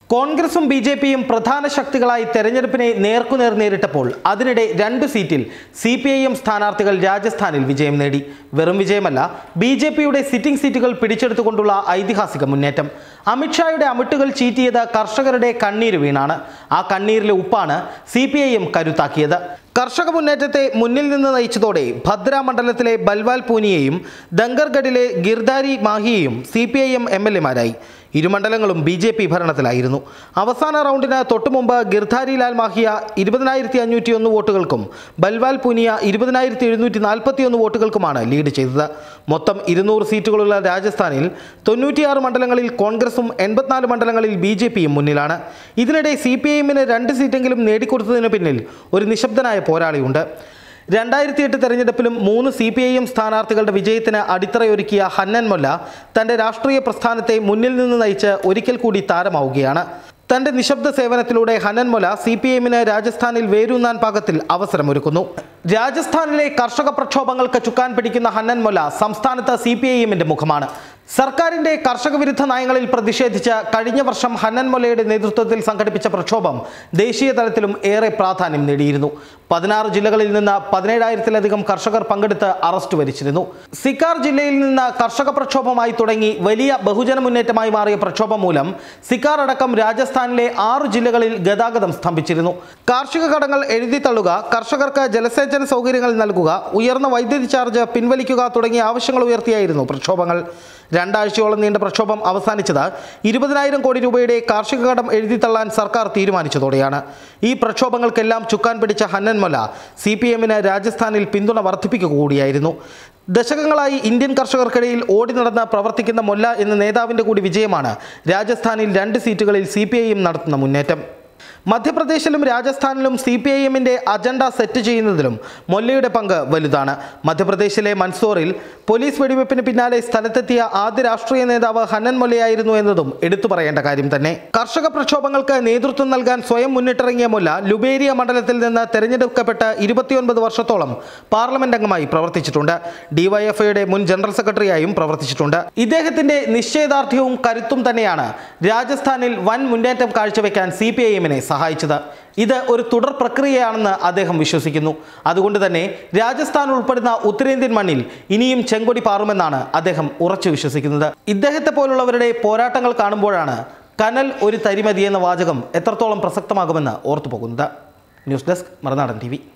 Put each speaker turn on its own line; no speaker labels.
കോൺഗ്രസും B J പിയും പ്രധാന ശക്തികളായി തെരഞ്ഞെടുപ്പിനെ നേർക്കുനേർ നേരിട്ടപ്പോൾ അതിനിടെ രണ്ട് സീറ്റിൽ സി പി ഐ എം സ്ഥാനാർത്ഥികൾ രാജസ്ഥാനിൽ വിജയം നേടി വെറും വിജയമല്ല ബി ജെ പിയുടെ സിറ്റിംഗ് സീറ്റുകൾ പിടിച്ചെടുത്തുകൊണ്ടുള്ള ഐതിഹാസിക മുന്നേറ്റം അമിത്ഷായുടെ അമിട്ടുകൾ ചീറ്റിയത് കർഷകരുടെ കണ്ണീര് വീണാണ് ആ കണ്ണീരിലെ ഉപ്പാണ് സി പി ഐ എം കരുത്താക്കിയത് കർഷക മുന്നേറ്റത്തെ മുന്നിൽ നിന്ന് നയിച്ചതോടെ ഭദ്ര മണ്ഡലത്തിലെ ബൽവാൽ പൂനിയെയും ദങ്കർഗഡിലെ ഗിർദാരി മാഹിയെയും C P I M M L എമാരായി ഇരുമണ്ഡലങ്ങളും ബി ജെ പി ഭരണത്തിലായിരുന്നു അവസാന റൗണ്ടിന് തൊട്ടുമുമ്പ് ഗിർധാരി ലാൽ മാഹിയ ഇരുപതിനായിരത്തി അഞ്ഞൂറ്റി ഒന്ന് വോട്ടുകൾക്കും ബൽവാൽ പുനിയ ഇരുപതിനായിരത്തി എഴുന്നൂറ്റി നാൽപ്പത്തി ഒന്ന് വോട്ടുകൾക്കുമാണ് ലീഡ് ചെയ്തത് മൊത്തം ഇരുന്നൂറ് സീറ്റുകളുള്ള രാജസ്ഥാനിൽ തൊണ്ണൂറ്റിയാറ് മണ്ഡലങ്ങളിൽ കോൺഗ്രസും എൺപത്തിനാല് മണ്ഡലങ്ങളിൽ ബി ജെ പിയും മുന്നിലാണ് ഇതിനിടെ സി പി ഐ എമ്മിന് രണ്ട് സീറ്റെങ്കിലും നേടിക്കൊടുത്തതിന് പിന്നിൽ ഒരു നിശബ്ദനായ പോരാളിയുണ്ട് രണ്ടായിരത്തി എട്ട് തെരഞ്ഞെടുപ്പിലും മൂന്ന് സി പി ഐ എം സ്ഥാനാർത്ഥികളുടെ വിജയത്തിന് അടിത്തറയൊരുക്കിയ ഹന്നൻ മൊല്ല തന്റെ രാഷ്ട്രീയ പ്രസ്ഥാനത്തെ മുന്നിൽ നിന്ന് നയിച്ച് ഒരിക്കൽ കൂടി താരമാവുകയാണ് തന്റെ നിശബ്ദ സേവനത്തിലൂടെ ഹനൻ മൊല സി പി എമ്മിന് രാജസ്ഥാനിൽ വേരൂന്നാൻ പാകത്തിൽ അവസരമൊരുക്കുന്നു രാജസ്ഥാനിലെ കർഷക പ്രക്ഷോഭങ്ങൾക്ക് ചുക്കാൻ പിടിക്കുന്ന ഹന്നൻ മൊല സംസ്ഥാനത്ത് സി പി ഐ എമ്മിന്റെ മുഖമാണ് സർക്കാരിന്റെ കർഷക വിരുദ്ധ നയങ്ങളിൽ പ്രതിഷേധിച്ച് കഴിഞ്ഞ വർഷം ഹന്നൻ മൊലയുടെ നേതൃത്വത്തിൽ സംഘടിപ്പിച്ച പ്രക്ഷോഭം ദേശീയ തലത്തിലും ഏറെ പ്രാധാന്യം നേടിയിരുന്നു പതിനാറ് ജില്ലകളിൽ നിന്ന് പതിനേഴായിരത്തിലധികം കർഷകർ പങ്കെടുത്ത് അറസ്റ്റ് വരിച്ചിരുന്നു സിക്കാർ ജില്ലയിൽ നിന്ന് കർഷക പ്രക്ഷോഭമായി തുടങ്ങി വലിയ ബഹുജന മുന്നേറ്റമായി മാറിയ പ്രക്ഷോഭം മൂലം സിക്കാർ അടക്കം രാജസ്ഥാനിലെ ആറ് ജില്ലകളിൽ ഗതാഗതം സ്തംഭിച്ചിരുന്നു കാർഷിക കടങ്ങൾ എഴുതിത്തള്ളുക കർഷകർക്ക് ജലസേചന സൗകര്യങ്ങൾ നൽകുക ഉയർന്ന വൈദ്യുതി ചാർജ് പിൻവലിക്കുക തുടങ്ങിയ ആവശ്യങ്ങൾ ഉയർത്തിയായിരുന്നു പ്രക്ഷോഭങ്ങൾ രണ്ടാഴ്ചയോളം നീണ്ട പ്രക്ഷോഭം അവസാനിച്ചത് ഇരുപതിനായിരം കോടി രൂപയുടെ കാർഷിക കടം എഴുതിത്തള്ളാൻ സർക്കാർ തീരുമാനിച്ചതോടെയാണ് ഈ പ്രക്ഷോഭങ്ങൾക്കെല്ലാം ചുക്കാൻ പിടിച്ച ഹന്നൻമൊല സി പി എമ്മിന് രാജസ്ഥാനിൽ പിന്തുണ വർദ്ധിപ്പിക്കുക കൂടിയായിരുന്നു ദശകങ്ങളായി ഇന്ത്യൻ കർഷകർക്കിടയിൽ ഓടി നടന്ന് പ്രവർത്തിക്കുന്ന മൊല്ല എന്ന നേതാവിൻ്റെ കൂടി വിജയമാണ് രാജസ്ഥാനിൽ രണ്ട് സീറ്റുകളിൽ സി നടത്തുന്ന മുന്നേറ്റം മധ്യപ്രദേശിലും രാജസ്ഥാനിലും സി പി ഐ എമ്മിൻ്റെ അജണ്ട സെറ്റ് ചെയ്യുന്നതിലും മൊല്ലയുടെ പങ്ക് വലുതാണ് മധ്യപ്രദേശിലെ മൻസോറിൽ പോലീസ് വെടിവെപ്പിന് പിന്നാലെ സ്ഥലത്തെത്തിയ ആദ്യ രാഷ്ട്രീയ നേതാവ് ഹന്നൻ മൊല്ലയായിരുന്നു എന്നതും എടുത്തു പറയേണ്ട കാര്യം തന്നെ കർഷക പ്രക്ഷോഭങ്ങൾക്ക് നേതൃത്വം നൽകാൻ സ്വയം മുന്നിട്ടിറങ്ങിയ മൊല്ല ലുബേരിയ മണ്ഡലത്തിൽ നിന്ന് തെരഞ്ഞെടുക്കപ്പെട്ട് ഇരുപത്തിയൊൻപത് വർഷത്തോളം പാർലമെന്റ് അംഗമായി പ്രവർത്തിച്ചിട്ടുണ്ട് ഡിവൈഎഫ്ഐയുടെ മുൻ ജനറൽ സെക്രട്ടറിയായും പ്രവർത്തിച്ചിട്ടുണ്ട് ഇദ്ദേഹത്തിന്റെ നിശ്ചയദാർഢ്യവും കരുത്തും തന്നെയാണ് രാജസ്ഥാനിൽ വൻ മുന്നേറ്റം കാഴ്ചവെക്കാൻ സി പി ഐ എമ്മിനെ സഹായിച്ചത് ഇത് ഒരു തുടർ പ്രക്രിയയാണെന്ന് അദ്ദേഹം വിശ്വസിക്കുന്നു അതുകൊണ്ട് തന്നെ രാജസ്ഥാൻ ഉൾപ്പെടുന്ന ഉത്തരേന്ത്യൻ മണ്ണിൽ ഇനിയും ചെങ്കൊടി പാറുമെന്നാണ് അദ്ദേഹം ഉറച്ചു വിശ്വസിക്കുന്നത് ഇദ്ദേഹത്തെ പോലുള്ളവരുടെ പോരാട്ടങ്ങൾ കാണുമ്പോഴാണ് കനൽ ഒരു തരിമതി എന്ന വാചകം എത്രത്തോളം പ്രസക്തമാകുമെന്ന് ഓർത്തു പോകുന്നത് ന്യൂസ് ഡെസ്ക് മറുനാടൻ ടി